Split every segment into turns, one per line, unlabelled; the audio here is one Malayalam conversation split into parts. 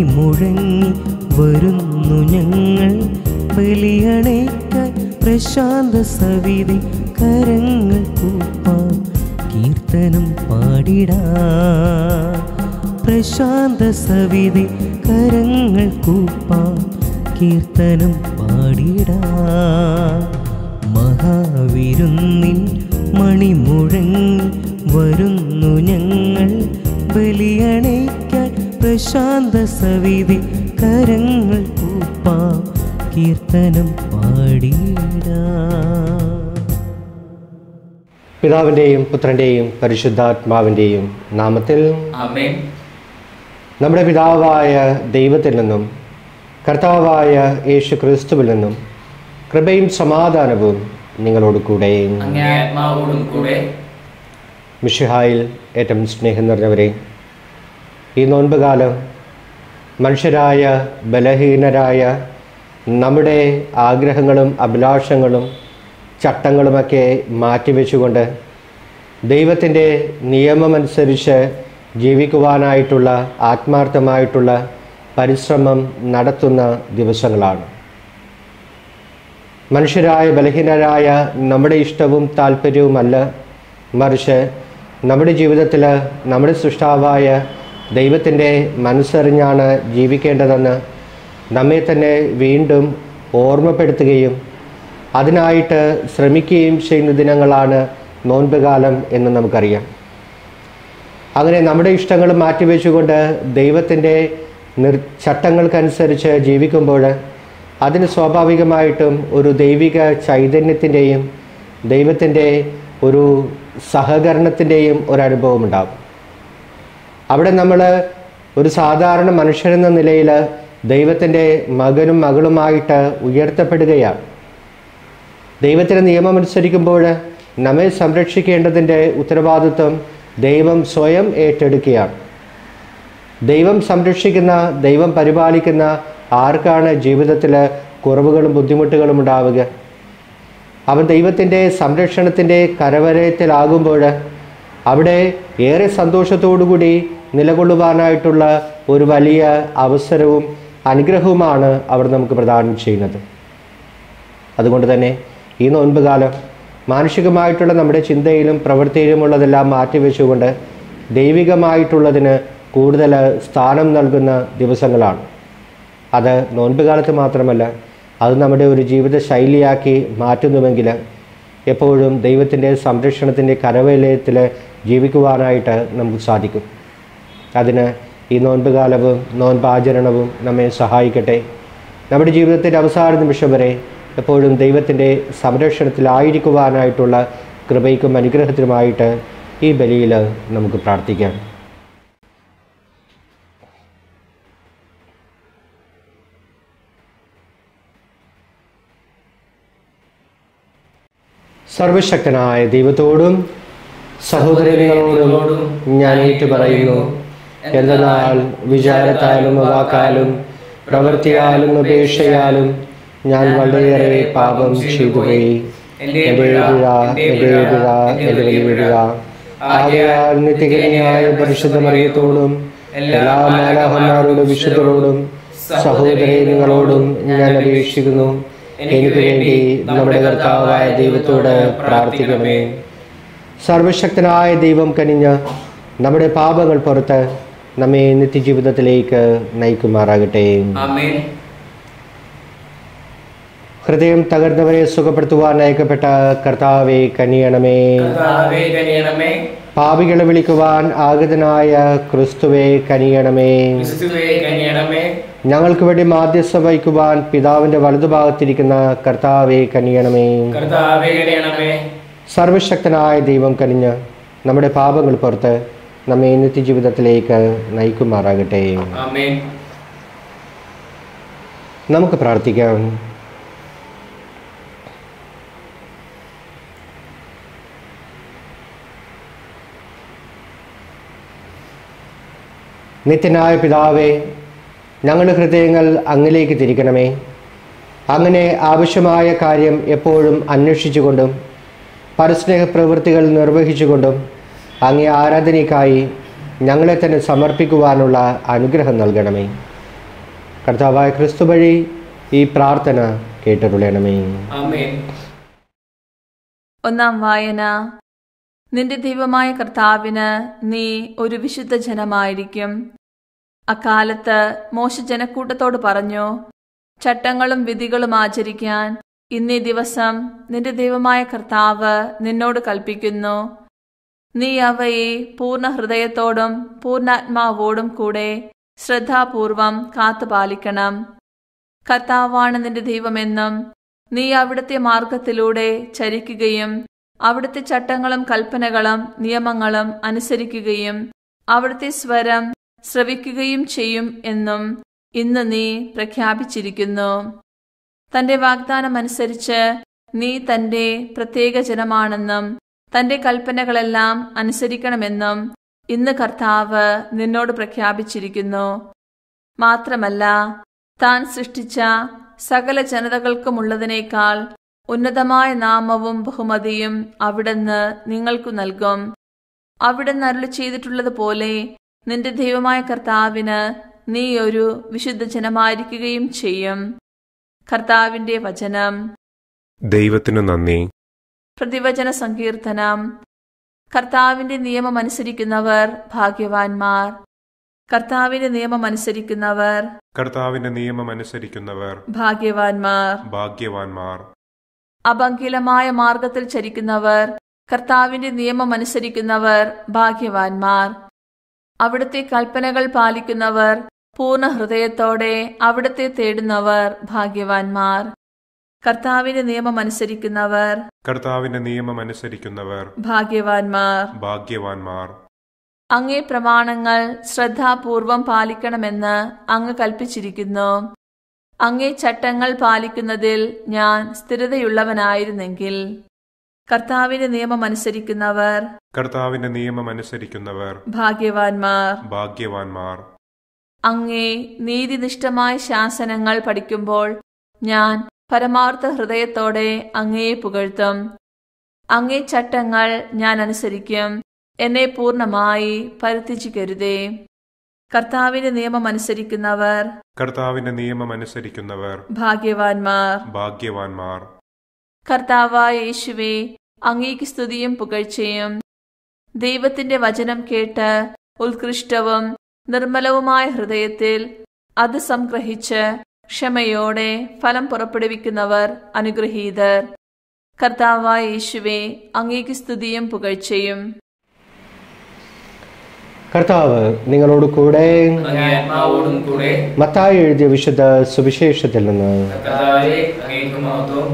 മുഴങ്ങി വരുന്നു ഞങ്ങൾ ബലിയണേക്കാൻ പ്രശാന്ത സവിധി കരങ്ങൾ കൂപ്പാം കീർത്തനം പാടിടാ പ്രശാന്ത സവിധി കരങ്ങൾ കൂപ്പാം കീർത്തനം പാടിടാ മഹാവിരുന്നിൻ മണിമുഴങ്ങി വരുന്നു ഞങ്ങൾ ബലിയണയ്ക്കാൻ പ്രശാന്ത സവിധി കരങ്ങൾ കൂപ്പാം കീർത്തനം പാടിടാ
പിതാവിൻ്റെയും പുത്രൻ്റെയും പരിശുദ്ധാത്മാവിൻ്റെയും നാമത്തിൽ
ആമേൻ
നമ്മുടെ പിതാവായ ദൈവത്തിൽ നിന്നും കർത്താവായ യേശു ക്രിസ്തുവിൽ നിന്നും കൃപയും സമാധാനവും നിങ്ങളോട് കൂടെ
അങ്ങേ ആത്മാവോടും കൂടെ
മിഷിഹായിൽ ഏറ്റവും സ്നേഹം നിറഞ്ഞവരെ ഈ നോൻപ് കാലം മനുഷ്യരായ ബലഹീനരായ നമ്മുടെ ആഗ്രഹങ്ങളും അഭിലാഷങ്ങളും ചട്ടങ്ങളുമൊക്കെ മാറ്റിവെച്ചുകൊണ്ട് ദൈവത്തിൻ്റെ നിയമമനുസരിച്ച് ജീവിക്കുവാനായിട്ടുള്ള ആത്മാർത്ഥമായിട്ടുള്ള പരിശ്രമം നടത്തുന്ന ദിവസങ്ങളാണ് മനുഷ്യരായ ബലഹീനരായ നമ്മുടെ ഇഷ്ടവും താല്പര്യവുമല്ല മറിച്ച് നമ്മുടെ ജീവിതത്തിൽ നമ്മുടെ സൃഷ്ടാവായ ദൈവത്തിൻ്റെ മനസ്സറിഞ്ഞാണ് ജീവിക്കേണ്ടതെന്ന് നമ്മെ തന്നെ വീണ്ടും ഓർമ്മപ്പെടുത്തുകയും അതിനായിട്ട് ശ്രമിക്കുകയും ചെയ്യുന്ന ദിനങ്ങളാണ് നോൻപ് കാലം എന്ന് നമുക്കറിയാം അങ്ങനെ നമ്മുടെ ഇഷ്ടങ്ങൾ മാറ്റിവെച്ചുകൊണ്ട് ദൈവത്തിൻ്റെ നിർ ചട്ടങ്ങൾക്കനുസരിച്ച് ജീവിക്കുമ്പോൾ അതിന് സ്വാഭാവികമായിട്ടും ഒരു ദൈവിക ചൈതന്യത്തിൻ്റെയും ദൈവത്തിൻ്റെ ഒരു സഹകരണത്തിൻ്റെയും ഒരനുഭവം ഉണ്ടാകും അവിടെ നമ്മൾ ഒരു സാധാരണ മനുഷ്യനെന്ന നിലയിൽ ദൈവത്തിൻ്റെ മകനും മകളുമായിട്ട് ഉയർത്തപ്പെടുകയാണ് ദൈവത്തിൻ്റെ നിയമം അനുസരിക്കുമ്പോൾ നമ്മെ സംരക്ഷിക്കേണ്ടതിൻ്റെ ഉത്തരവാദിത്വം ദൈവം സ്വയം ഏറ്റെടുക്കുകയാണ് ദൈവം സംരക്ഷിക്കുന്ന ദൈവം പരിപാലിക്കുന്ന ആർക്കാണ് ജീവിതത്തിൽ കുറവുകളും ബുദ്ധിമുട്ടുകളും ഉണ്ടാവുക അവൻ ദൈവത്തിൻ്റെ സംരക്ഷണത്തിൻ്റെ കരവരയത്തിലാകുമ്പോൾ അവിടെ ഏറെ സന്തോഷത്തോടുകൂടി നിലകൊള്ളുവാനായിട്ടുള്ള ഒരു വലിയ അവസരവും അനുഗ്രഹവുമാണ് അവർ നമുക്ക് പ്രദാനം ചെയ്യുന്നത് അതുകൊണ്ട് തന്നെ ഈ നോൻപ് കാലം മാനുഷികമായിട്ടുള്ള നമ്മുടെ ചിന്തയിലും പ്രവൃത്തിയിലുമുള്ളതെല്ലാം മാറ്റിവെച്ചുകൊണ്ട് ദൈവികമായിട്ടുള്ളതിന് കൂടുതൽ സ്ഥാനം നൽകുന്ന ദിവസങ്ങളാണ് അത് നോൻപ് കാലത്ത് മാത്രമല്ല അത് നമ്മുടെ ഒരു ജീവിത ശൈലിയാക്കി മാറ്റുന്നുവെങ്കിൽ എപ്പോഴും ദൈവത്തിൻ്റെ സംരക്ഷണത്തിൻ്റെ കരവലയത്തിൽ ജീവിക്കുവാനായിട്ട് നമുക്ക് സാധിക്കും അതിന് ഈ നോൻപ് കാലവും നോൻപാചരണവും നമ്മെ സഹായിക്കട്ടെ നമ്മുടെ ജീവിതത്തിൻ്റെ അവസാന നിമിഷം വരെ എപ്പോഴും ദൈവത്തിൻ്റെ സംരക്ഷണത്തിലായിരിക്കുവാനായിട്ടുള്ള കൃപയ്ക്കും അനുഗ്രഹത്തിനുമായിട്ട് ഈ ബലിയിൽ നമുക്ക് പ്രാർത്ഥിക്കാം സർവശക്തനായ ദൈവത്തോടും സഹോദരങ്ങളോടും ഞാൻ ഏറ്റുപറയുന്നു എന്തെന്നാൽ വിചാരത്താലും വാക്കാലും പ്രവൃത്തിയാലും അപേക്ഷയാലും ഞാൻ വളരെയേറെ പാപം ചെയ്തുപോയി എൻ്റെ എഴുതുക എൻ്റെ എഴുതുക എൻ്റെ വലിയ ആകയാൽ നിത്യകന്യായ പരിശുദ്ധ മറിയത്തോടും എല്ലാ മാലാഹന്മാരോടും വിശുദ്ധരോടും സഹോദരങ്ങളോടും ഞാൻ അപേക്ഷിക്കുന്നു എനിക്ക് വേണ്ടി നമ്മുടെ കർത്താവായ ദൈവത്തോട് പ്രാർത്ഥിക്കണമേ സർവശക്തനായ ദൈവം കനിഞ്ഞ് നമ്മുടെ പാപങ്ങൾ പുറത്ത് നമ്മെ നിത്യജീവിതത്തിലേക്ക് നയിക്കുമാറാകട്ടെ
ആമേൻ
ഹൃദയം തകർന്നവരെ സുഖപ്പെടുത്തുവാൻ അയക്കപ്പെട്ട കർത്താവെ കനിയണമേ
കർത്താവേ കനിയണമേ
പാപികളെ വിളിക്കുവാൻ ആഗതനായ ക്രിസ്തുവെ കനിയണമേ
ക്രിസ്തുവേ കനിയണമേ
ഞങ്ങൾക്ക് വേണ്ടി മാധ്യസ്ഥ വഹിക്കുവാൻ പിതാവിന്റെ വലതുഭാഗത്തിരിക്കുന്ന കർത്താവെ കനിയണമേ
കർത്താവേ കനിയണമേ
സർവശക്തനായ ദൈവം കനിഞ്ഞ് നമ്മുടെ പാപങ്ങൾ പുറത്ത് നമ്മെ നിത്യജീവിതത്തിലേക്ക് നയിക്കുമാറാകട്ടെ
ആമേൻ
നമുക്ക് പ്രാർത്ഥിക്കാം നിത്യനായ പിതാവേ ഞങ്ങളുടെ ഹൃദയങ്ങൾ അങ്ങിലേക്ക് തിരിക്കണമേ അങ്ങനെ ആവശ്യമായ കാര്യം എപ്പോഴും അന്വേഷിച്ചുകൊണ്ടും പരസ്നേഹ പ്രവൃത്തികൾ നിർവഹിച്ചുകൊണ്ടും അങ്ങേ ആരാധനയ്ക്കായി ഞങ്ങളെ തന്നെ സമർപ്പിക്കുവാനുള്ള അനുഗ്രഹം നൽകണമേ കർത്താവായ ക്രിസ്തു വഴി ഈ പ്രാർത്ഥന കേട്ടരുളണമേ
ആമേൻ
ഒന്നാം വായന നിന്റെ ദൈവമായ കർത്താവിന് നീ ഒരു വിശുദ്ധ ജനമായിരിക്കും അക്കാലത്ത് മോശ ജനക്കൂട്ടത്തോട് പറഞ്ഞു ചട്ടങ്ങളും വിധികളും ആചരിക്കാൻ ഇന്നീ ദിവസം നിന്റെ ദൈവമായ കർത്താവ് നിന്നോട് കൽപ്പിക്കുന്നു നീ അവയെ പൂർണ്ണ ഹൃദയത്തോടും പൂർണ്ണാത്മാവോടും കൂടെ ശ്രദ്ധാപൂർവം കാത്തുപാലിക്കണം കർത്താവാണ് നിന്റെ ദൈവമെന്നും നീ അവിടുത്തെ മാർഗത്തിലൂടെ ചരിക്കുകയും അവിടുത്തെ ചട്ടങ്ങളും കൽപ്പനകളും നിയമങ്ങളും അനുസരിക്കുകയും അവിടുത്തെ സ്വരം ശ്രവിക്കുകയും ചെയ്യും എന്നും ഇന്ന് നീ പ്രഖ്യാപിച്ചിരിക്കുന്നു തന്റെ വാഗ്ദാനമനുസരിച്ച് നീ തന്റെ പ്രത്യേക ജനമാണെന്നും തന്റെ കൽപ്പനകളെല്ലാം അനുസരിക്കണമെന്നും ഇന്ന് കർത്താവ് നിന്നോട് പ്രഖ്യാപിച്ചിരിക്കുന്നു മാത്രമല്ല താൻ സൃഷ്ടിച്ച സകല ജനതകൾക്കുമുള്ളതിനേക്കാൾ ഉന്നതമായ നാമവും ബഹുമതിയും അവിടുന്ന് നിങ്ങൾക്കു നൽകും അവിടുന്ന് അരുളി ചെയ്തിട്ടുള്ളതുപോലെ നിന്റെ ദൈവമായ കർത്താവിന് നീ ഒരു വിശുദ്ധ ജനമായിരിക്കുകയും ചെയ്യും കർത്താവിന്റെ വചനം
ദൈവത്തിനു നന്ദി
പ്രതിവചന സങ്കീർത്തനം കർത്താവിന്റെ നിയമം അനുസരിക്കുന്നവർ ഭാഗ്യവാന്മാർ കർത്താവിന്റെ നിയമം അനുസരിക്കുന്നവർ
കർത്താവിന്റെ നിയമം അനുസരിക്കുന്നവർ
ഭാഗ്യവാന്മാർ
ഭാഗ്യവാന്മാർ
അപങ്കിലമായ മാർഗത്തിൽ ചരിക്കുന്നവർ കർത്താവിന്റെ നിയമം അനുസരിക്കുന്നവർ ഭാഗ്യവാന്മാർ അവിടുത്തെ കൽപ്പനകൾ പാലിക്കുന്നവർ പൂർണ്ണ ഹൃദയത്തോടെ അവിടുത്തെ തേടുന്നവർ ഭാഗ്യവാന്മാർ കർത്താവിന്റെ നിയമം അനുസരിക്കുന്നവർ
കർത്താവിന്റെ നിയമം അനുസരിക്കുന്നവർ
ഭാഗ്യവാന്മാർ
ഭാഗ്യവാന്മാർ
അങ്ങേ പ്രമാണങ്ങൾ ശ്രദ്ധാപൂർവം പാലിക്കണമെന്ന് അങ്ങ് കൽപ്പിച്ചിരിക്കുന്നു അങ്ങേ ചട്ടങ്ങൾ പാലിക്കുന്നതിൽ ഞാൻ സ്ഥിരതയുള്ളവനായിരുന്നെങ്കിൽ കർത്താവിന്റെ നിയമം അനുസരിക്കുന്നവർ
കർത്താവിന്റെ നിയമം അനുസരിക്കുന്നവർ
ഭാഗ്യവാന്മാർ
ഭാഗ്യവാന്മാർ
അങ്ങേ നീതിനിഷ്ഠമായ ശാസനങ്ങൾ പഠിക്കുമ്പോൾ ഞാൻ പരമാർത്ഥ ഹൃദയത്തോടെ അങ്ങയെ പുകഴ്ത്തും അങ്ങേ ചട്ടങ്ങൾ ഞാൻ അനുസരിക്കും എന്നെ പൂർണ്ണമായി പരിത്യജിക്കരുതേ കർത്താവിന്റെ നിയമം അനുസരിക്കുന്നവർ
കർത്താവിന്റെ നിയമം അനുസരിക്കുന്നവർ
ഭാഗ്യവാന്മാർ
ഭാഗ്യവാന്മാർ
കർത്താവായ യേശുവേ അങ്ങേക്ക് സ്തുതിയും പുകഴ്ചയും ദൈവത്തിന്റെ വചനം കേട്ട് ഉത്കൃഷ്ടവും നിർമ്മലവുമായ ഹൃദയത്തിൽ അത് സംഗ്രഹിച്ച് ക്ഷമയോടെ ഫലം പുറപ്പെടുവിക്കുന്നവർ അനുഗ്രഹീതർ കർത്താവായ യേശുവേ അങ്ങേക്ക് സ്തുതിയും പുകഴ്ചയും
കർത്താവ് നിങ്ങളോട് കൂടെ
അങ്ങേ ആത്മാവോടും കൂടെ
മത്തായി എഴുതിയ വിശുദ്ധ സുവിശേഷത്തിൽ നിന്ന്
കർത്താവെ അങ്ങേക്ക് മഹത്വം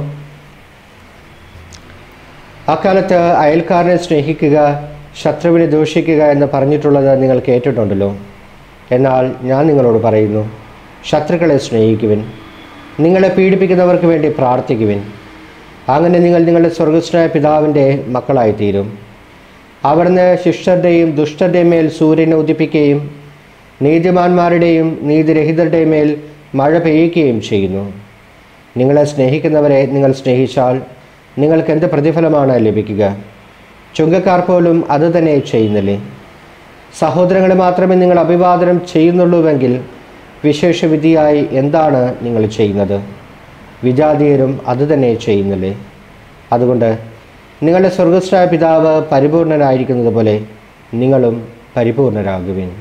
അക്കാലത്ത് അയൽക്കാരനെ സ്നേഹിക്കുക ശത്രുവിനെ ദൂഷിക്കുക എന്ന് പറഞ്ഞിട്ടുള്ളത് നിങ്ങൾ കേട്ടിട്ടുണ്ടല്ലോ എന്നാൽ ഞാൻ നിങ്ങളോട് പറയുന്നു ശത്രുക്കളെ സ്നേഹിക്കുവിൻ നിങ്ങളെ പീഡിപ്പിക്കുന്നവർക്ക് വേണ്ടി പ്രാർത്ഥിക്കുവിൻ അങ്ങനെ നിങ്ങൾ നിങ്ങളുടെ സ്വർഗസ്നായ പിതാവിൻ്റെ മക്കളായിത്തീരും അവിടുന്ന് ശിഷ്ടരുടെയും ദുഷ്ടരുടെയും മേൽ സൂര്യനെ ഉദിപ്പിക്കുകയും നീതിമാന്മാരുടെയും നീതിരഹിതരുടെയും മേൽ മഴ പെയ്യുകയും ചെയ്യുന്നു നിങ്ങളെ സ്നേഹിക്കുന്നവരെ നിങ്ങൾ സ്നേഹിച്ചാൽ നിങ്ങൾക്ക് എന്ത് പ്രതിഫലമാണ് ലഭിക്കുക ചുങ്കക്കാർ പോലും അതുതന്നെ ചെയ്യുന്നില്ലേ സഹോദരങ്ങളെ മാത്രമേ നിങ്ങൾ അഭിവാദനം ചെയ്യുന്നുള്ളൂവെങ്കിൽ വിശേഷവിധിയായി എന്താണ് നിങ്ങൾ ചെയ്യുന്നത് വിജാതീയരും അതുതന്നെ ചെയ്യുന്നില്ലേ അതുകൊണ്ട് നിങ്ങളുടെ സ്വർഗസ്രായ പിതാവ് പരിപൂർണനായിരിക്കുന്നത് പോലെ നിങ്ങളും പരിപൂർണരാകുവിൻ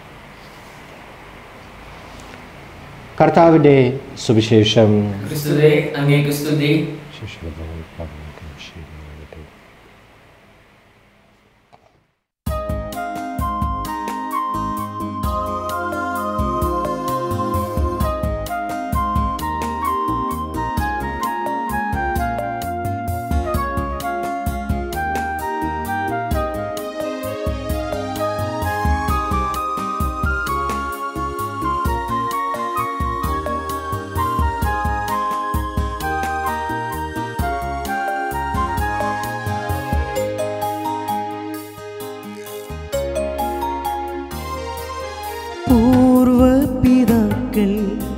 കർത്താവിൻ്റെ സുവിശേഷം
ക്രിസ്തുവേ അങ്ങേക്ക് സ്തുതി
പൂർവപിതാക്കൾ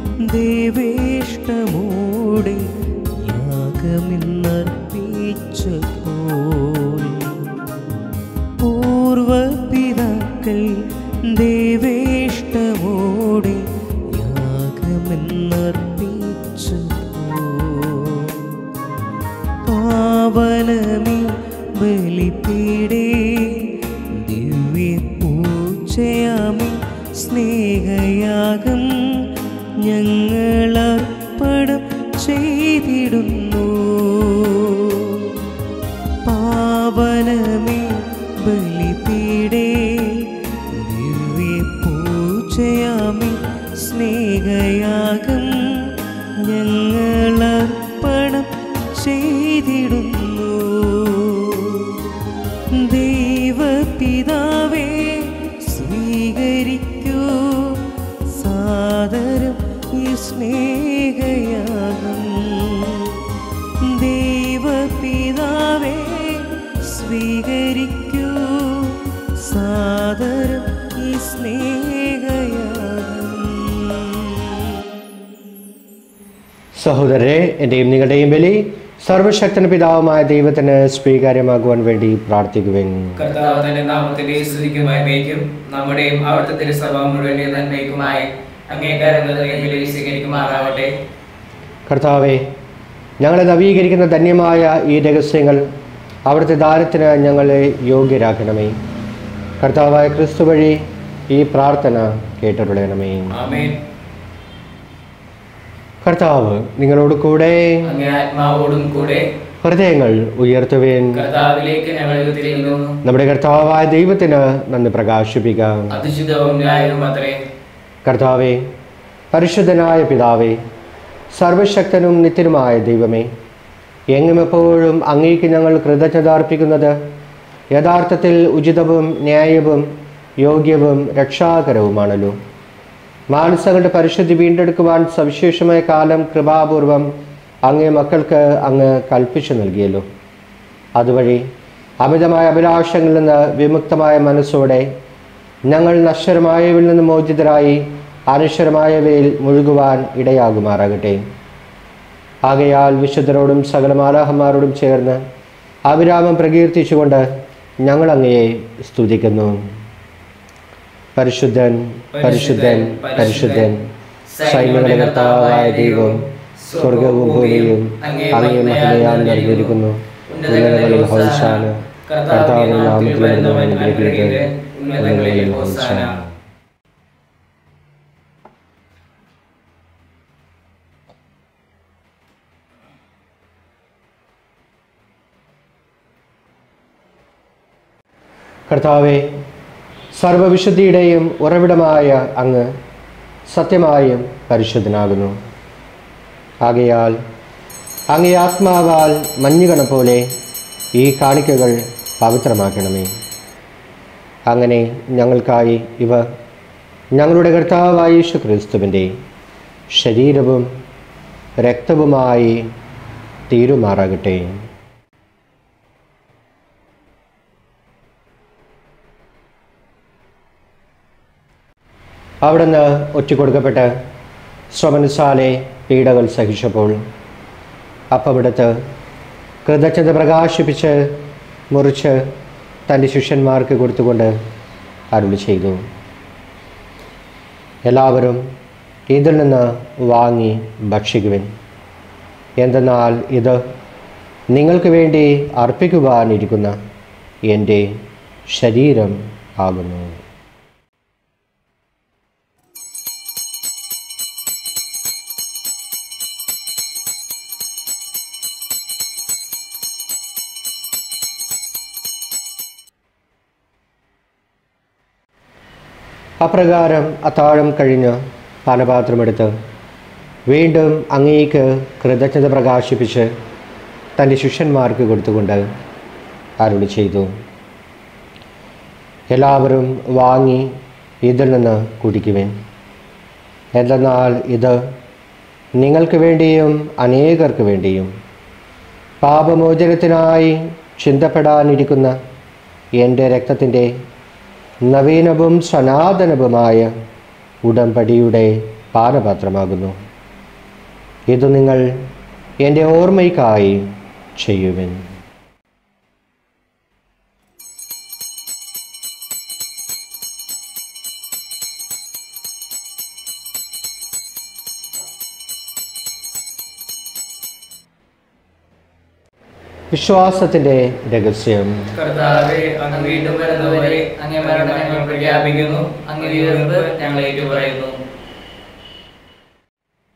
ദേവേഷ്ടമോടെ യാഗമെന്നർപ്പിച്ച പോൽ പൂർവപിതാക്കൾ ദേവേഷ്ടമോടെ യാഗമെന്നർപ്പിച്ച ഞങ്ങളർപ്പണം ചെയ്തിടുന്നു പാവനമേ ബലിപീടേ ദിവ്യ പൂജയാമി സ്നേഹയാഗം ഞങ്ങളർപ്പണം ചെയ്തിടുന്നു ദൈവപിതാവേ സ്വീകരിക്കൂ സാദരം ഈ സ്നേഹയാഗം ദൈവപിതാവേ സ്വീകരിക്കൂ സാദരം ഈ സ്നേഹയാഗം
സഹോദരരെ എൻ്റെയും നിങ്ങളുടെയും ബലി സർവശക്തന പിതാവുമായ ദൈവത്തിന് സ്വീകാര്യമാകുവാൻ വേണ്ടി പ്രാർത്ഥിക്കുവിൻ
കർത്താവ് തന്റെ നാമത്തിന്റെ സ്തുതിക്കുമായി മേയ്ക്കും നമ്മുടെയും അവിടുത്തെ തിരുസഭ മുഴുവൻ നന്മയ്ക്കുമായി അംഗീകാരങ്ങളിൽ സ്വീകരിക്കുമാറാവട്ടെ
കർത്താവെ ഞങ്ങളെ നവീകരിക്കുന്ന ധന്യമായ ഈ രഹസ്യങ്ങൾ അവിടുത്തെ ദാനത്തിന് ഞങ്ങളെ യോഗ്യരാക്കണമേ കർത്താവായ ക്രിസ്തു വഴി ഈ പ്രാർത്ഥന കേട്ടരുളയണമേ
ആമേൻ
കർത്താവ് നിങ്ങളോട് കൂടെ
അങ്ങേ ആത്മാവോടും കൂടെ
ഹൃദയങ്ങൾ ഉയർത്തുവേൻ
കർത്താവിലേക്ക് ഞങ്ങൾ തിരിയുന്നു
നമ്മുടെ കർത്താവായ ദൈവത്തിന് നന്ദി പ്രകാശിപ്പിക്കാം
അതിശുദ്ധവും ന്യായവും അത്രേ
കർത്താവെ പരിശുദ്ധനായ പിതാവേ സർവശക്തനും നിത്യനുമായ ദൈവമേ എങ്ങും എപ്പോഴും അങ്ങേക്ക് ഞങ്ങൾ കൃതജ്ഞത അർപ്പിക്കുന്നത് യഥാർത്ഥത്തിൽ ഉചിതവും ന്യായവും യോഗ്യവും രക്ഷാകരവുമാണല്ലോ മാനസങ്ങളുടെ പരിശുദ്ധി വീണ്ടെടുക്കുവാൻ സവിശേഷമായ കാലം കൃപാപൂർവം അങ്ങേ മക്കൾക്ക് അങ്ങ് കൽപ്പിച്ചു നൽകിയല്ലോ അതുവഴി അമിതമായ അഭിലാഷങ്ങളിൽ നിന്ന് വിമുക്തമായ മനസ്സോടെ ഞങ്ങൾ നശ്വരമായവയിൽ നിന്ന് മോചിതരായി അനശ്വരമായവയിൽ മുഴുകുവാൻ ഇടയാകുമാറാകട്ടെ ആകയാൽ വിശുദ്ധരോടും സകല മാലാഹന്മാരോടും ചേർന്ന് അവിരാമം പ്രകീർത്തിച്ചുകൊണ്ട് ഞങ്ങൾ അങ്ങയെ സ്തുതിക്കുന്നു പരിശുദ്ധൻ പരിശുദ്ധൻ പരിശുദ്ധൻ സൈന്യങ്ങളുടെ കർത്താവായ ദൈവം സ്വർഗവും ഭൂമിയും അങ്ങേ മഹിമയാൽ നിറഞ്ഞിരിക്കുന്നു ഉന്നതങ്ങളിൽ ഹോസാന കർത്താവിന്റെ നാമത്തിൽ വരുന്നവൻ അനുഗ്രഹിക്കട്ടെ ഉന്നതങ്ങളിൽ ഹോസാന കർത്താവെ സർവവിശുദ്ധിയുടെയും ഉറവിടമായ അങ്ങ് സത്യമായും പരിശുദ്ധനാകുന്നു ആകയാൽ അങ്ങേ ആത്മാവാൽ മഞ്ഞുകണ പോലെ ഈ കാണിക്കകൾ പവിത്രമാക്കണമേ അങ്ങനെ ഞങ്ങൾക്കായി ഇവ ഞങ്ങളുടെ കർത്താവായ യേശു ക്രിസ്തുവിൻ്റെ ശരീരവും രക്തവുമായി തീരുമാറാകട്ടെ അവിടുന്ന് ഒറ്റിക്കൊടുക്കപ്പെട്ട് സ്വമനുസാലെ പീഡകൾ സഹിച്ചപ്പോൾ അപ്പവിടുത്ത് കൃതജ്ഞത പ്രകാശിപ്പിച്ച് മുറിച്ച് തൻ്റെ ശിഷ്യന്മാർക്ക് കൊടുത്തുകൊണ്ട് അരുളി ചെയ്തു എല്ലാവരും ഇതിൽ നിന്ന് വാങ്ങി ഭക്ഷിക്കുവിൻ എന്തെന്നാൽ ഇത് നിങ്ങൾക്ക് വേണ്ടി അർപ്പിക്കുവാനിരിക്കുന്ന എൻ്റെ ശരീരം ആകുന്നു അപ്രകാരം അത്താഴം കഴിഞ്ഞ് പാനപാത്രമെടുത്ത് വീണ്ടും അങ്ങേക്ക് കൃതജ്ഞത പ്രകാശിപ്പിച്ച് തൻ്റെ ശിഷ്യന്മാർക്ക് കൊടുത്തുകൊണ്ട് അരുളി ചെയ്തു എല്ലാവരും വാങ്ങി ഇതിൽ നിന്ന് കുടിക്കുവിൻ എന്തെന്നാൽ ഇത് നിങ്ങൾക്ക് വേണ്ടിയും അനേകർക്ക് വേണ്ടിയും പാപമോചനത്തിനായി ചിന്തപ്പെടാനിരിക്കുന്ന എൻ്റെ രക്തത്തിൻ്റെ നവീനവും സനാതനവുമായ ഉടമ്പടിയുടെ പാനപാത്രമാകുന്നു ഇത് നിങ്ങൾ എൻ്റെ ഓർമ്മയ്ക്കായി ചെയ്യുവിൻ വിശ്വാസത്തിൻ്റെ രഹസ്യം
കർത്താവെ അങ്ങ് വീണ്ടും വരുന്നവരെ അങ്ങേ മരണം ഞങ്ങൾ പ്രഖ്യാപിക്കുന്നു അങ്ങ് ഉയർപ്പ് ഞങ്ങൾ ഏറ്റുപറയുന്നു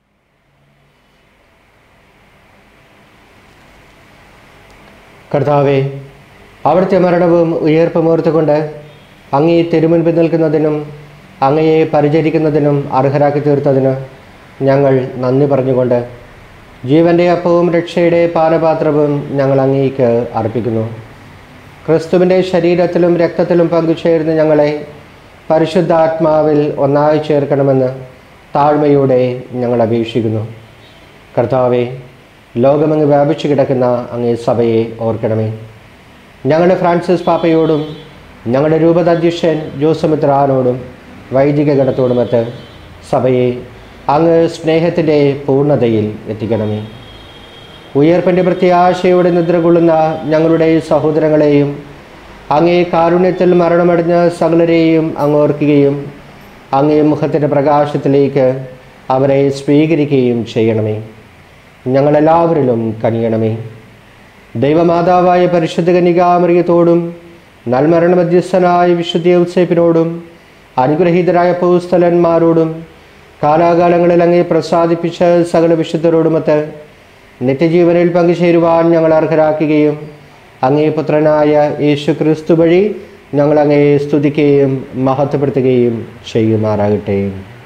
കർത്താവെ അവിടുത്തെ മരണവും ഉയർപ്പും ഓർത്തുകൊണ്ട് അങ്ങേ തിരുമുൻപിൽ നിൽക്കുന്നതിനും അങ്ങയെ പരിചരിക്കുന്നതിനും അർഹരാക്കി തീർത്തതിന് ഞങ്ങൾ നന്ദി പറഞ്ഞുകൊണ്ട് ജീവൻ്റെ അപ്പവും രക്ഷയുടെ പാനപാത്രവും ഞങ്ങൾ അങ്ങേക്ക് അർപ്പിക്കുന്നു ക്രിസ്തുവിൻ്റെ ശരീരത്തിലും രക്തത്തിലും പങ്കുചേർന്ന് ഞങ്ങളെ പരിശുദ്ധാത്മാവിൽ ഒന്നായി ചേർക്കണമെന്ന് താഴ്മയോടെ ഞങ്ങൾ അപേക്ഷിക്കുന്നു കർത്താവെ ലോകമങ്ങ് വ്യാപിച്ചു കിടക്കുന്ന അങ്ങേ സഭയെ ഓർക്കണമേ ഞങ്ങളുടെ ഫ്രാൻസിസ് പാപ്പയോടും ഞങ്ങളുടെ രൂപതാധ്യക്ഷൻ ജോസമിത്രാനോടും വൈദിക ഗണത്തോടുമൊത്ത് സഭയെ അങ്ങ് സ്നേഹത്തിൻ്റെ പൂർണ്ണതയിൽ എത്തിക്കണമേ ഉയർപ്പിൻ്റെ പ്രത്യാശയോടെ നിദ്ര കൊള്ളുന്ന ഞങ്ങളുടെ സഹോദരങ്ങളെയും അങ്ങേ കാരുണ്യത്തിൽ മരണമടഞ്ഞ സകലരെയും അങ്ങ് ഓർക്കുകയും അങ്ങേ മുഖത്തിൻ്റെ പ്രകാശത്തിലേക്ക് അവരെ സ്വീകരിക്കുകയും ചെയ്യണമേ ഞങ്ങളെല്ലാവരിലും കനിയണമേ ദൈവമാതാവായ പരിശുദ്ധ കന്യകാമറിയത്തോടും നൽമരണ മധ്യസ്ഥനായ വിശുദ്ധ ഔസേപ്പിനോടും അനുഗ്രഹീതരായ പൗസ്ഥലന്മാരോടും കാലാകാലങ്ങളിൽ അങ്ങേ പ്രസാദിപ്പിച്ച സകല വിശുദ്ധരോടുമൊത്ത് നിത്യജീവനിൽ പങ്കുചേരുവാൻ ഞങ്ങൾ അർഹരാക്കുകയും അങ്ങേ പുത്രനായ യേശു ക്രിസ്തു വഴി ഞങ്ങൾ അങ്ങയെ സ്തുതിക്കുകയും മഹത്വപ്പെടുത്തുകയും ചെയ്യുമാറാകട്ടെ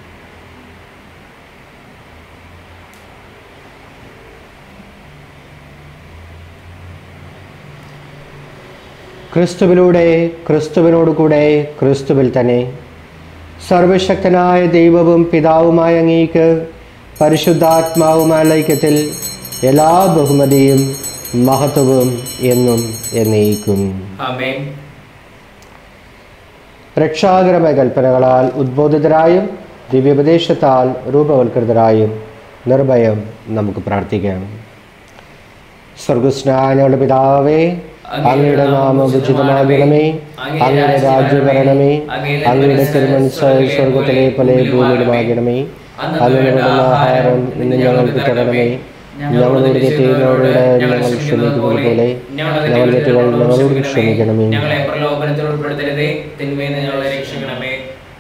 ക്രിസ്തുവിലൂടെ ക്രിസ്തുവിനോട് കൂടെ ക്രിസ്തുവിൽ തന്നെ സർവശക്തനായ ദൈവവും പിതാവുമായ അങ്ങേക്ക് പരിശുദ്ധാത്മാവുമായ ഐക്യത്തിൽ എല്ലാ ബഹുമതിയും മഹത്വവും എന്നും എന്നേക്കും
ആമേൻ
രക്ഷാകരമായ കൽപ്പനകളാൽ ഉദ്ബോധിതരായും ദിവ്യോപദേശത്താൽ രൂപവൽകൃതരായും നിർഭയം നമുക്ക് പ്രാർത്ഥിക്കാം സ്വർഗസ്നായ ഞങ്ങളുടെ പിതാവേ അങ്ങയുടെ നാമം ഉചിതമാകണമേ അങ്ങയുടെ രാജ്യം വരണമേ അങ്ങയുടെ തിരുമനസ് സ്വർഗത്തിലെ പോലെ ഭൂമിയിലുമാകണമേ അങ്ങയുടെ ആഹാരം ഇന്ന് ഞങ്ങൾക്ക് തരണമേ ഞങ്ങളോട് തെറ്റിയവരോട് ഞങ്ങൾ ക്ഷമിക്കുന്നത് പോലെ ഞങ്ങൾ തെറ്റുകൾ ഞങ്ങളോട് ക്ഷമിക്കണമേ
ഞങ്ങളെ പ്രലോഭനത്തിൽ ഉൾപ്പെടുത്തരുതേ തിന്മയിൽ നിന്ന് ഞങ്ങളെ രക്ഷിക്കണമേ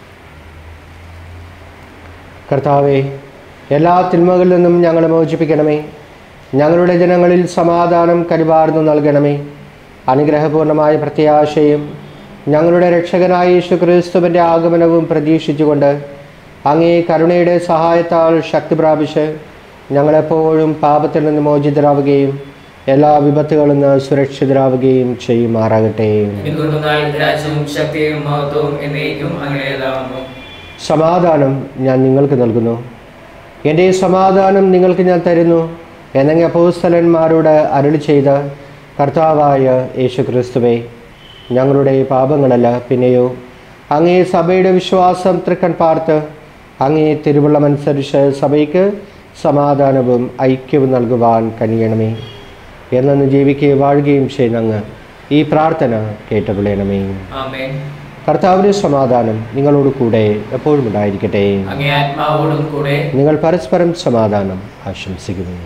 കർത്താവെ എല്ലാ തിന്മകളിൽ നിന്നും ഞങ്ങളെ മോചിപ്പിക്കണമേ ഞങ്ങളുടെ ജനങ്ങളിൽ സമാധാനം കരുവാർന്നു നൽകണമേ അനുഗ്രഹപൂർണമായ പ്രത്യാശയും ഞങ്ങളുടെ രക്ഷകനായ യേശു ക്രിസ്തുവിൻ്റെ ആഗമനവും പ്രതീക്ഷിച്ചുകൊണ്ട് അങ്ങേ കരുണയുടെ സഹായത്താൽ ശക്തി പ്രാപിച്ച് ഞങ്ങളെപ്പോഴും പാപത്തിൽ നിന്ന് മോചിതരാവുകയും എല്ലാ വിപത്തുകളിൽ നിന്ന് സുരക്ഷിതരാവുകയും ചെയ്യുമാറാകട്ടെ
എന്തുകൊണ്ടെന്നാൽ രാജ്യവും ശക്തിയും മഹത്വവും എന്നേക്കും അങ്ങനെയതാകുന്നു
സമാധാനം ഞാൻ നിങ്ങൾക്ക് നൽകുന്നു എൻ്റെ ഈ സമാധാനം നിങ്ങൾക്ക് ഞാൻ തരുന്നു എന്നെങ്കിൽ അപ്പോസ്തലന്മാരോട് അരുളി ചെയ്ത കർത്താവായ യേശു ക്രിസ്തുവേ ഞങ്ങളുടെ പാപങ്ങളല്ല പിന്നെയോ അങ്ങേ സഭയുടെ വിശ്വാസം തൃക്കൺ പാർത്ത് അങ്ങേ തിരുവുള്ളമനുസരിച്ച് സഭയ്ക്ക് സമാധാനവും ഐക്യവും നൽകുവാൻ കനിയണമേ എന്നു ജീവിക്കുകയും വാഴുകയും ചെയ്യുന്ന അങ്ങ് ഈ പ്രാർത്ഥന കേട്ടുപിള്ളയണമേ
ആമേൻ
കർത്താവിൻ്റെ സമാധാനം നിങ്ങളോട് കൂടെ എപ്പോഴും ഉണ്ടായിരിക്കട്ടെ
അങ്ങേ ആത്മാവോടും കൂടെ
നിങ്ങൾ പരസ്പരം സമാധാനം ആശംസിക്കുന്നു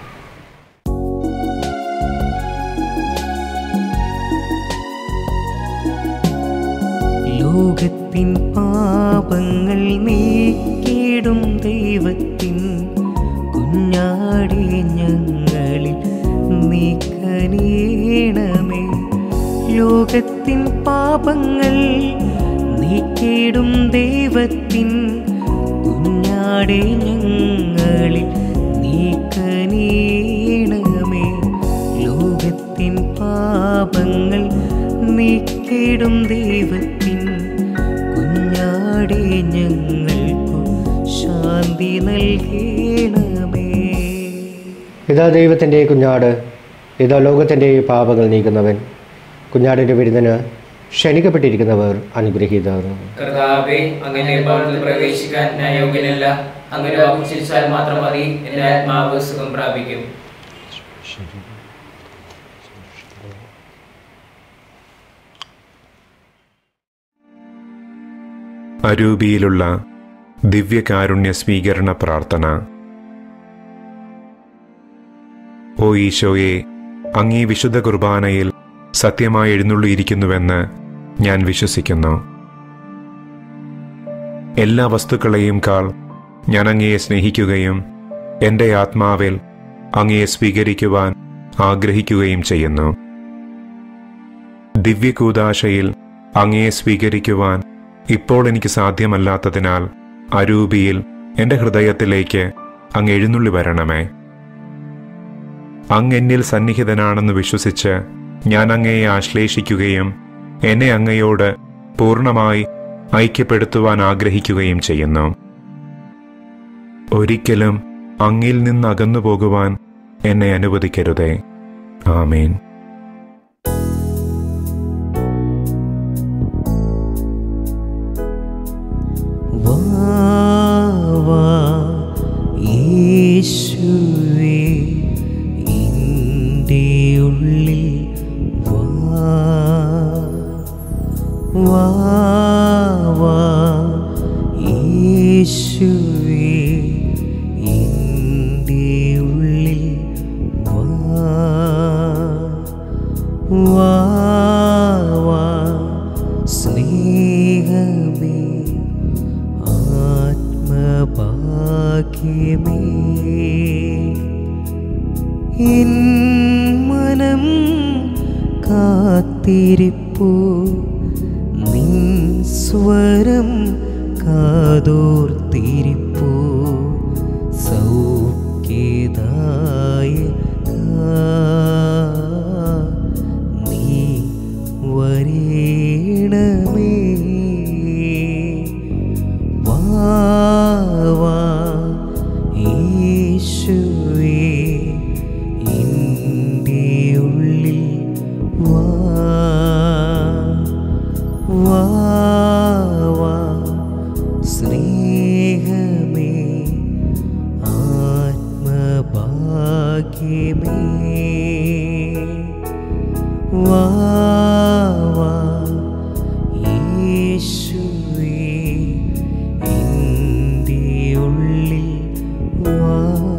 ലോകത്തിൻ പാപങ്ങൾ നീക്കിടും ദൈവത്തിൻ കുഞ്ഞാടി ഞങ്ങളിൽ നീക്കനീണമേ ലോകത്തിൻ പാപങ്ങൾ നീക്കിടും ദൈവത്തിൻ കുഞ്ഞാടി ഞങ്ങളിൽ നീക്കനീണമേ ലോകത്തിൻ പാപങ്ങൾ നീക്കിടും ദൈവത്തിൻ കുഞ്ഞാടെ ഞങ്ങൾക്കു ശാന്തി നൽകണമേ
ഇതാ ദൈവത്തിൻ്റെ കുഞ്ഞാട് ഇതാ ലോകത്തിൻ്റെ പാപങ്ങൾ നീക്കുന്നവൻ കുഞ്ഞാടിൻ്റെ വിരുന്നിന് ക്ഷണിക്കപ്പെട്ടിരിക്കുന്നവർ അനുഗ്രഹീതർ
കർത്താവേ അങ്ങനെ ഭവനത്തിൽ പ്രവേശിക്കാൻ ഞാൻ യോഗ്യനല്ല അങ്ങനെ വാക്കുചരിച്ചാൽ മാത്രം മതി എന്റെ ആത്മാവ് സുഖം പ്രാപിക്കും
അരൂപിയിലുള്ള ദിവ്യകാരുണ്യ സ്വീകരണ പ്രാർത്ഥന ഓ ഈശോയെ അങ്ങീ വിശുദ്ധ കുർബാനയിൽ സത്യമായി എഴുന്നള്ളിയിരിക്കുന്നുവെന്ന് ഞാൻ വിശ്വസിക്കുന്നു എല്ലാ വസ്തുക്കളെയും കാൾ ഞാൻ അങ്ങയെ സ്നേഹിക്കുകയും എൻ്റെ ആത്മാവിൽ അങ്ങയെ സ്വീകരിക്കുവാൻ ആഗ്രഹിക്കുകയും ചെയ്യുന്നു ദിവ്യകൂദാശയിൽ അങ്ങയെ സ്വീകരിക്കുവാൻ ഇപ്പോൾ എനിക്ക് സാധ്യമല്ലാത്തതിനാൽ അരൂപിയിൽ എൻ്റെ ഹൃദയത്തിലേക്ക് അങ്ങ് എഴുന്നള്ളി വരണമേ അങ്ങ് എന്നിൽ സന്നിഹിതനാണെന്ന് വിശ്വസിച്ച് ഞാൻ അങ്ങയെ ആശ്ലേഷിക്കുകയും എന്നെ അങ്ങയോട് പൂർണ്ണമായി ഐക്യപ്പെടുത്തുവാൻ ആഗ്രഹിക്കുകയും ചെയ്യുന്നു ഒരിക്കലും അങ്ങിൽ നിന്ന് അകന്നു പോകുവാൻ എന്നെ അനുവദിക്കരുതേ ആമേൻ
വാ വാ യേശുവേ എൻ്റെ ഉള്ളിൽ വാ വാ വാ യേശുവേ എൻ്റെ ഉള്ളിൽ വാ വാ വാ സ്നേഹമേ ആത്മഭാഗ്യമേ എൻ മനം കാത്തിരിപ്പു നിൻ സ്വരം കാതോർത്തിരിപ്പു സൗഖ്യദായ നീ വരേണമേ വാ വാ യേശുവേ എൻ്റെ ഉള്ളിൽ വാ വാ വാ സ്നേഹമേ ആത്മഭാഗ്യമേ വാ വാ യേശുവേ എൻ്റെ ഉള്ളിൽ വാ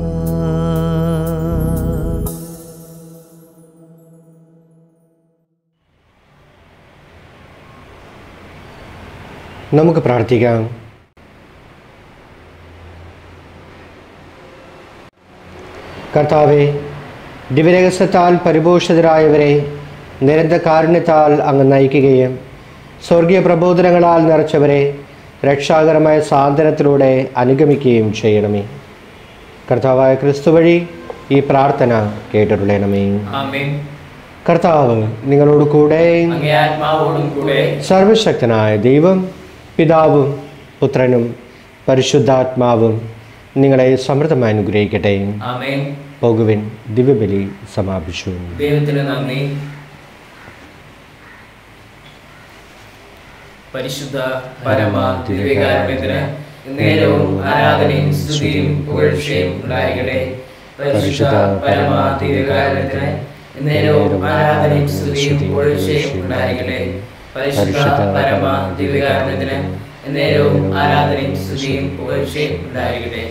നമുക്ക് പ്രാർത്ഥിക്കാം കർത്താവെ ദിവ്യരഹസ്യത്താൽ പരിപോഷിതരായവരെ നിരന്തര കാരുണ്യത്താൽ അങ്ങ് നയിക്കുകയും സ്വർഗീയ പ്രബോധനങ്ങളാൽ നിറച്ചവരെ രക്ഷാകരമായ സാന്ത്വനത്തിലൂടെ അനുഗമിക്കുകയും ചെയ്യണമേ കർത്താവായ ക്രിസ്തു വഴി ഈ പ്രാർത്ഥന കേട്ടിട്ടുള്ളണമേ
ആമേൻ
കർത്താവ് നിങ്ങളോട് കൂടെ
അങ്ങേ ആത്മാവോടും കൂടെ
സർവശക്തനായ ദൈവം പിതാവും പുത്രനും പരിശുദ്ധാത്മാവും നിങ്ങളെ സമൃദ്ധമായി അനുഗ്രഹിക്കട്ടെ
ആമേൻ
പോകുവിൻ ദിവ്യബലി സമാപിച്ചു
ദൈവത്തിന് നന്ദി പരിശുദ്ധ പരമ ദിവ്യകാരുണ്യത്തിന് നേരവും ആരാധനയും സ്തുതിയും പുകഴ്ചയും ഉണ്ടായിക്കട്ടെ പരിശുദ്ധ പരമ ദിവ്യകാരുണ്യത്തിന് നേരവും ആരാധനയും സ്തുതിയും പുകഴ്ചയും ഉണ്ടായിക്കട്ടെ പരിശുദ്ധ പരമ ദിവ്യകാരുണ്യത്തിന് നേരവും ആരാധനയും സ്തുതിയും പുകഴ്ചയും ഉണ്ടായിരിക്കട്ടെ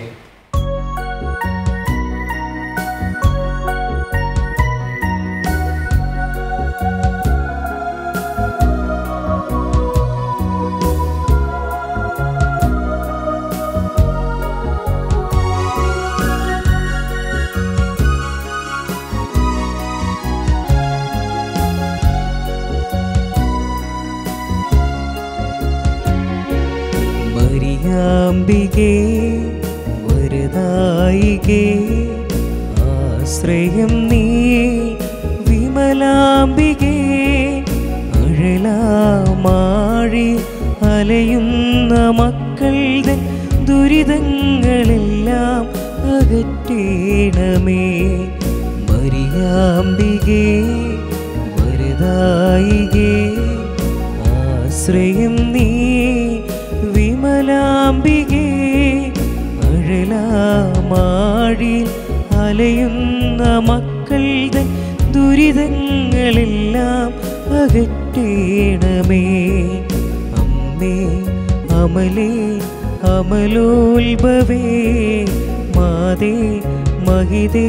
മരിയാമ്പികേ വരദായികേ ആശ്രയം നീ വിമലാംബികേ അഴലാമാഴി അലയുന്ന മക്കളുടെ ദുരിതങ്ങളെല്ലാം അകറ്റേണമേ മരിയാമ്പികേ വരദായികേ ആശ്രയം നീ വിമലാംബികേ അഴലാമാഴിൽ അലയുന്ന മക്കളുടെ ദുരിതങ്ങളെല്ലാം അകറ്റേണമേ അമ്മേ അമലേ അമലോത്ഭവേ മാതേ മഹിതേ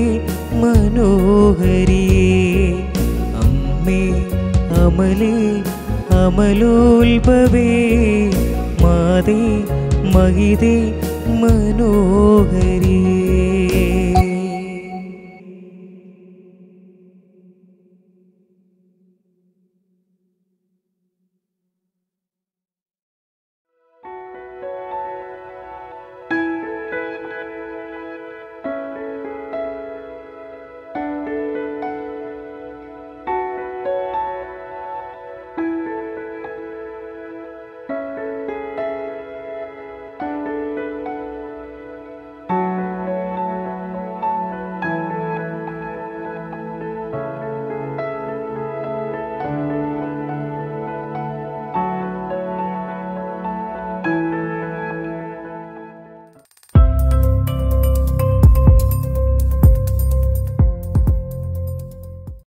മനോഹരിയേ അമ്മേ അമലേ അമലോത്ഭവേ മാതേ മഹിതേ മനോഹരിയേ